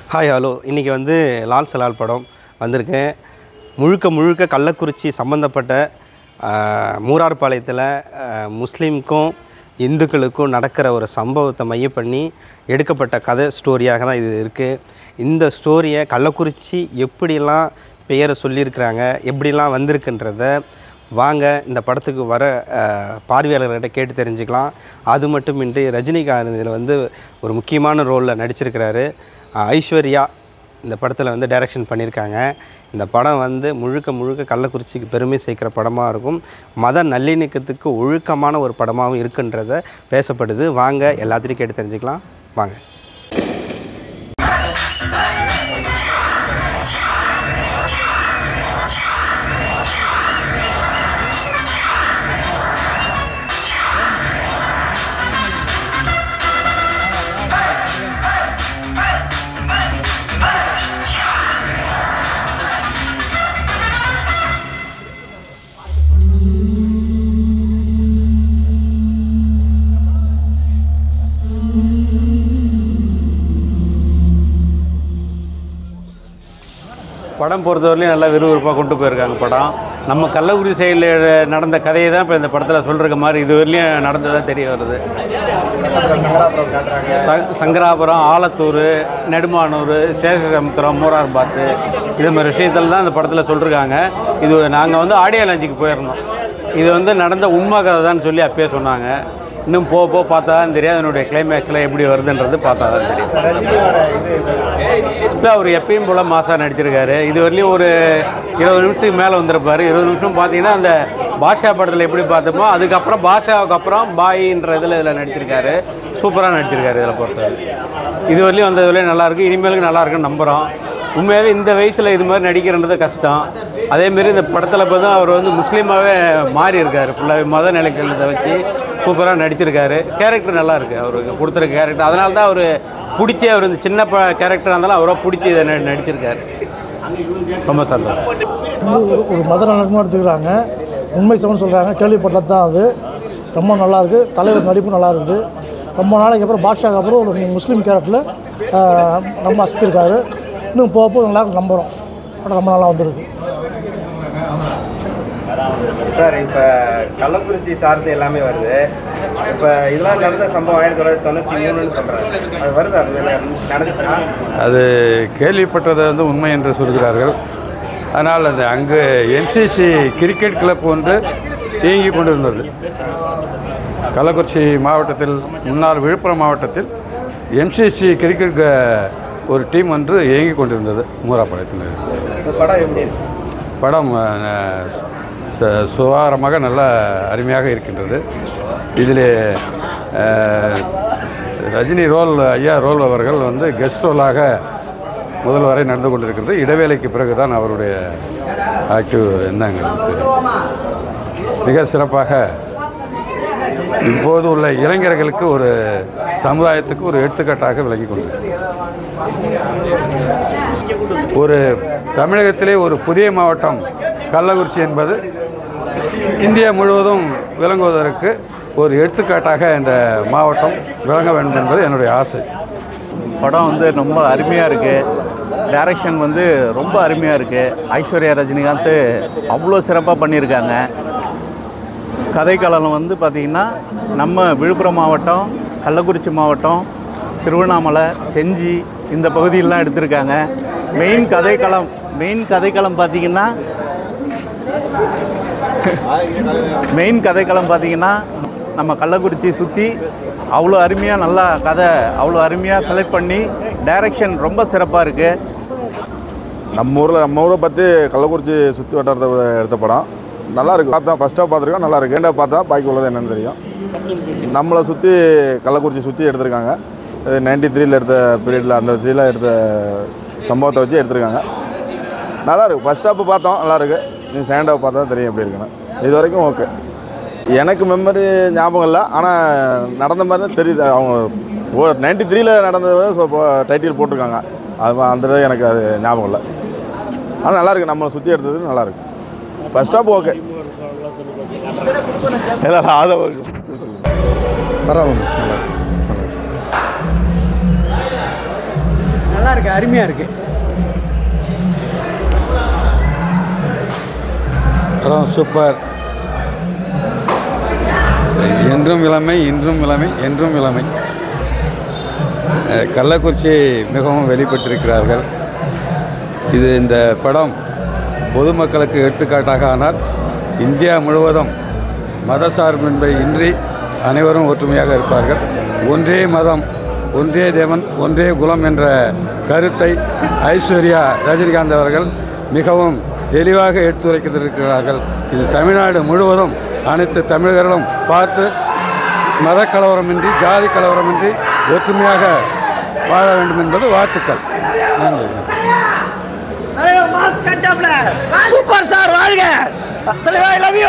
hi hello இன்றைக்கி வந்து லால் சலால் படம் வந்திருக்கேன் முழுக்க முழுக்க கள்ளக்குறிச்சி சம்மந்தப்பட்ட ஆஹ், மூரார்பாளையத்தில் ஆஹ், முஸ்லீம்க்கும் இந்துக்களுக்கும் நடக்கிற ஒரு சம்பவத்தை மைய பண்ணி எடுக்கப்பட்ட கதை ஸ்டோரியாக தான் இது இருக்குது இந்த ஸ்டோரியை கள்ளக்குறிச்சி எப்படிலாம் பெயரை சொல்லியிருக்கிறாங்க எப்படிலாம் வந்திருக்குன்றத வாங்க இந்த படத்துக்கு வர அஹ், பார்வையாளர்கிட்ட கேட்டு தெரிஞ்சுக்கலாம் அது மட்டுமின்றி ரஜினிகாந்த் இதில் வந்து ஒரு முக்கியமான ரோலில் நடிச்சிருக்கிறாரு அஹ், ஐஸ்வர்யா இந்த படத்தில் வந்து டைரக்ஷன் பண்ணியிருக்காங்க இந்த படம் வந்து முழுக்க முழுக்க கள்ளக்குறிச்சிக்கு பெருமை சேர்க்குற படமாக இருக்கும் மத நல்லிணக்கத்துக்கு ஒழுக்கமான ஒரு படமாகவும் இருக்குன்றத பேசப்படுது வாங்க எல்லாத்தையும் கேட்டு தெரிஞ்சுக்கலாம் வாங்க படம் பொறுத்தவரையிலும் நல்லா விறுவிறுப்பாக கொண்டு போயிருக்காங்க படம் நம்ம கள்ளக்குறிச்சி சைடில் நடந்த கதையை தான் இப்போ இந்த படத்தில் சொல்கிற மாதிரி இது வரையிலையும் நடந்ததாக தெரிய வருது ச- சங்கராபுரம் ஆலத்தூர் நெடுமானூர் சேஷசமுத்திரம் மூரார்பாத்து இது மாதிரி விஷயத்தில் தான் இந்த படத்தில் சொல்லிருக்காங்க இது நாங்கள் வந்து ஆடியோ லாஞ்சுக்கு போயிருந்தோம் இது வந்து நடந்த உண்மை கதை தான் சொல்லி அப்பயே சொன்னாங்க இன்னும் போக போக பார்த்தா தான் தெரியும் அதனுடைய கிளைமேக்ஸில் எப்படி வருதுன்றது பார்த்தா தான் தெரியும் இல்லை அவர் எப்பயும் போல் மாசாக நடிச்சிருக்காரு இது வரலையும் ஒரு இருபது நிமிஷத்துக்கு மேலே வந்திருப்பார் இருபது நிமிஷம் பார்த்தீங்கன்னா அந்த பாஷா படத்தில் எப்படி பார்த்தோமோ அதுக்கப்புறம் பாஷாவுக்கு அப்புறம் பாயின்ற இதில் இதில் நடிச்சிருக்காரு சூப்பராக நடிச்சிருக்காரு இதில் பொறுத்தவரை இது வரலையும் வந்தது வரலையும் நல்லாயிருக்கு இனிமேலுக்கு நல்லா இருக்குன்னு நம்புகிறோம் உண்மையாகவே இந்த வயசில் இது மாதிரி நடிக்கிறன்றது கஷ்டம் அதேமாரி இந்த படத்தில் பார்த்தா அவர் வந்து முஸ்லீமாகவே மாறி இருக்கார் ஃபுல்லாகவே மத நிலைக்கிறத வச்சு சூப்பராக நடிச்சிருக்காரு கேரக்டர் நல்லா இருக்குது அவருக்கு கொடுத்துருக்க கேரக்டர் அதனால தான் அவர் பிடிச்சி அவர் இந்த சின்ன ப கேரக்டராக இருந்தாலும் அவராக பிடிச்சி இதை ந- நடிச்சிருக்காரு ரொம்ப சந்தோஷம் வந்து ஒரு ஒரு மத நலக்கமாக எடுத்துக்கிறாங்க உண்மை சமன் சொல்கிறாங்க கேள்விப்பட்டது தான் அது ரொம்ப நல்லா இருக்கு தலைவர் நடிப்பு நல்லா இருக்குது ரொம்ப நாளைக்கு அப்புறம் பாட்ஷாக்கு அப்புறம் ஒரு முஸ்லீம் கேரக்டரில் ரொம்ப அசத்திருக்காரு இன்னும் போக போக நல்லா இருக்கும் நம்புகிறோம் படம் ரொம்ப நல்லா வந்துருக்கு சார் இப்போ கள்ளக்குறிச்சி சார்ந்து எல்லாமே வருது இப்போ இதெல்லாம் நடந்த சம்பவம் ஆயிரத்தி தொள்ளாயிரத்தி தொண்ணூற்றி மூணுன்னு சொல்கிறாங்க அது வருது அது நடந்துச்சா அது கேள்விப்பட்டது வந்து உண்மை என்று சொல்கிறார்கள் ஆனால் அது அங்கு எம்சிசி கிரிக்கெட் கிளப் ஒன்று இயங்கி கொண்டிருந்தது கள்ளக்குறிச்சி மாவட்டத்தில் முன்னாள் விழுப்புரம் மாவட்டத்தில் எம்சிசி கிரிக்கெட் க- ஒரு டீம் ஒன்று இயங்கி கொண்டிருந்தது மூராப்பாளையத்தில் இந்த படம் எப்படி இருக்கு படம் அஹ், சு- சுகாரமாக நல்ல அருமையாக இருக்கின்றது இதில் அஹ், ரஜினி ரோல் ஐயா ரோல் அவர்கள் வந்து கெஸ்ட் ரோலாக முதல் வரை நடந்து கொண்டிருக்கிறது இடைவேளைக்கு பிறகு தான் அவருடைய ஆக்டிவ் என்னங்கிறது தெரியும் மிக சிறப்பாக இப்போது உள்ள இளைஞர்களுக்கு ஒரு சமுதாயத்துக்கு ஒரு எடுத்துக்காட்டாக விளங்கி கொண்டிருக்கிறது ஒரு தமிழகத்திலே ஒரு புதிய மாவட்டம் கள்ளக்குறிச்சி என்பது இந்தியா முழுவதும் விளங்குவதற்கு ஒரு எடுத்துக்காட்டாக இந்த மாவட்டம் விளங்க வேண்டும் என்பது என்னுடைய ஆசை படம் வந்து ரொம்ப அருமையாக இருக்குது டைரக்ஷன் வந்து ரொம்ப அருமையாக இருக்குது ஐஸ்வர்யா ரஜினிகாந்த் அவ்வளோ சிறப்பாக பண்ணியிருக்காங்க கதைக்களம் வந்து பார்த்திங்கன்னா நம்ம விழுப்புரம் மாவட்டம் கள்ளக்குறிச்சி மாவட்டம் திருவண்ணாமலை செஞ்சி இந்த பகுதியெல்லாம் எடுத்திருக்காங்க மெயின் கதைக்களம் மெயின் கதைக்களம் பார்த்திங்கன்னா மெயின் கதைக்களம் பார்த்திங்கன்னா நம்ம கள்ளக்குறிச்சி சுற்றி அவ்வளோ அருமையாக நல்லா கதை அவ்வளோ அருமையாக செலக்ட் பண்ணி டைரக்ஷன் ரொம்ப சிறப்பாக இருக்குது நம்ம ஊரில் நம்ம ஊரை பற்றி கள்ளக்குறிச்சி சுற்றி வட்டாரத்தை எடுத்த படம் நல்லா இருக்கு பார்த்தா ஃபஸ்ட்டாக பார்த்துருக்கோம் நல்லா இருக்கு ரெண்டாக பார்த்தா பாக்கி உள்ளது என்னன்னு தெரியும் நம்மளை சுற்றி கள்ளக்குறிச்சி சுற்றி எடுத்திருக்காங்க இது நைன்டி த்ரீல எடுத்த பீரியடில் அந்த சீல எடுத்த சம்பவத்தை வச்சு எடுத்திருக்காங்க நல்லா இருக்கு ஃபஸ்ட் ஹாப்பு பார்த்தோம் நல்லா இருக்கு நீ செகண்ட் ஹாப் பார்த்தா தெரியும் எப்படி இருக்குன்னு இது வரைக்கும் ஓகே எனக்கு மெமரி ஞாபகம் இல்லை ஆனால் நடந்த மாதிரி தான் தெரியுது அவங்க நைன்டி த்ரீல நடந்தது டைட்டில் போட்டிருக்காங்க அது அந்த இது எனக்கு அது ஞாபகம் இல்லை ஆனால் நல்லா இருக்கு நம்மளை சுற்றி எடுத்தது நல்லா இருக்கு ஃபர்ஸ்ட் ஹாப் ஓகே எல்லாரும் அதை பரவாயில்ல நல்லா இருக்கு நல்லா இருக்கு அருமையாக இருக்கு படம் சூப்பர் என்றும் இளமை இன்றும் இளமை என்றும் இளமை அஹ், கள்ளக்குறிச்சியை மிகவும் வெளிப்பட்டிருக்கிறார்கள் இது இந்த படம் பொதுமக்களுக்கு எடுத்துக்காட்டாக ஆனால் இந்தியா முழுவதும் மதசார்பின்மை இன்றி அனைவரும் ஒற்றுமையாக இருப்பார்கள் ஒன்றே மதம் ஒன்றே தேவன் ஒன்றே குலம் என்ற கருத்தை ஐஸ்வர்யா ரஜினிகாந்த் அவர்கள் மிகவும் தெளிவாக எடுத்துரைத்திருக்கிறார்கள் இது தமிழ்நாடு முழுவதும் அனைத்து தமிழர்களும் பார்த்து மத கலவரமின்றி ஜாதி கலவரமின்றி ஒற்றுமையாக வாழ வேண்டும் என்பது வாழ்த்துக்கள் நன்றி சூப்பர் ஸ்டார் வாழ்க தலைவா ஐ லவ் யூ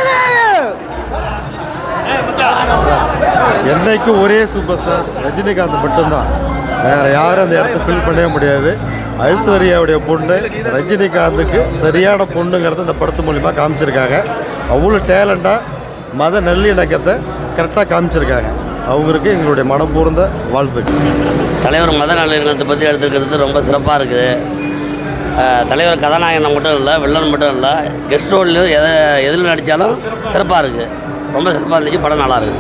என்னைக்கு ஒரே சூப்பர் ஸ்டார் ரஜினிகாந்த் மட்டும்தான் வேற யாரும் அந்த இடத்த ஃபில் பண்ணவே முடியாது ஐஸ்வர்யாவுடைய பொண்ணு ரஜினிகாந்துக்கு சரியான பொண்ணுங்கிறத இந்த படத்து மூலிமா காமிச்சிருக்காங்க அவ்வளோ டேலண்டாக மத நல்லிணக்கத்தை கரெக்டாக காமிச்சிருக்காங்க அவங்களுக்கு எங்களுடைய மனப்பூர்ந்த வாழ்த்துக்கள் தலைவர் மத நல்லிணக்கத்தை பற்றி எடுத்துக்கிறது ரொம்ப சிறப்பாக இருக்குது அஹ், தலைவர் கதாநாயகன் மட்டும் இல்லை வில்லன் மட்டும் இல்லை கெஸ்ட் ரோல்லையும் எதை எதில் நடித்தாலும் சிறப்பாக இருக்குது ரொம்ப சிறப்பாக இருந்துச்சு படம் நல்லா இருக்குது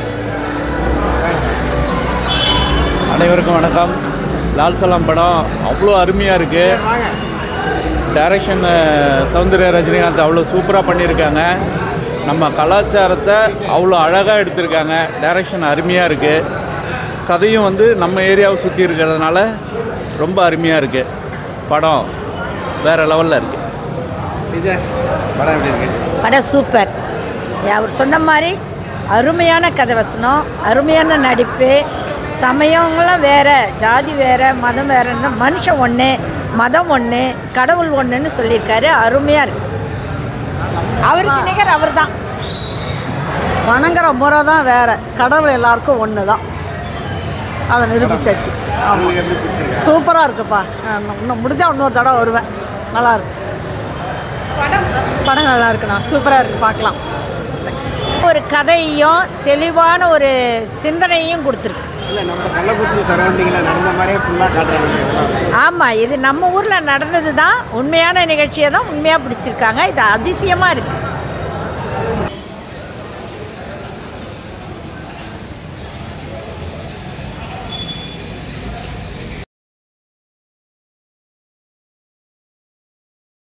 அனைவருக்கும் வணக்கம் லால் சலாம் படம் அவ்வளோ அருமையாக இருக்குது டைரக்ஷன் சௌந்தர்யா ரஜினிகாந்த் அவ்வளோ சூப்பராக பண்ணியிருக்காங்க நம்ம கலாச்சாரத்தை அவ்வளோ அழகாக எடுத்திருக்காங்க டைரக்ஷன் அருமையாக இருக்குது கதையும் வந்து நம்ம ஏரியாவை சுற்றி இருக்கிறதுனால ரொம்ப அருமையாக இருக்குது படம் வேறு லெவலில் இருக்குது படம் எப்படி இருக்கு படம் சூப்பர் அவர் சொன்ன மாதிரி அருமையான கதை வசனம் அருமையான நடிப்பு சமயங்களாம் வேற ஜாதி வேற மதம் வேறன்னு மனுஷன் ஒன்று மதம் ஒன்று கடவுள் ஒன்றுன்னு சொல்லியிருக்காரு அருமையாக இருக்கு அவருக்கு நிகர் அவர் தான் வணங்குற முறை தான் வேற கடவுள் எல்லாருக்கும் ஒன்று தான் அதை நிரூபிச்சாச்சு ஆமாம் சூப்பராக இருக்குப்பா நான் இன்னும் முடிஞ்சால் இன்னொரு தடவை வருவேன் நல்லா இருக்கு படம் நல்லா இருக்குண்ணா சூப்பராக இருக்கு பார்க்கலாம் ஒரு கதையையும் தெளிவான ஒரு சிந்தனையும் கொடுத்துருக்கு இல்லை நம்ம கள்ளக்குறிச்சி சரௌண்டிங்கில் நடந்த மாதிரியே ஃபுல்லாக காட்டுறாங்க ஆமாம் இது நம்ம ஊரில் நடந்தது தான் உண்மையான நிகழ்ச்சியை தான் உண்மையாக பிடிச்சிருக்காங்க இது அதிசயமாக இருக்குது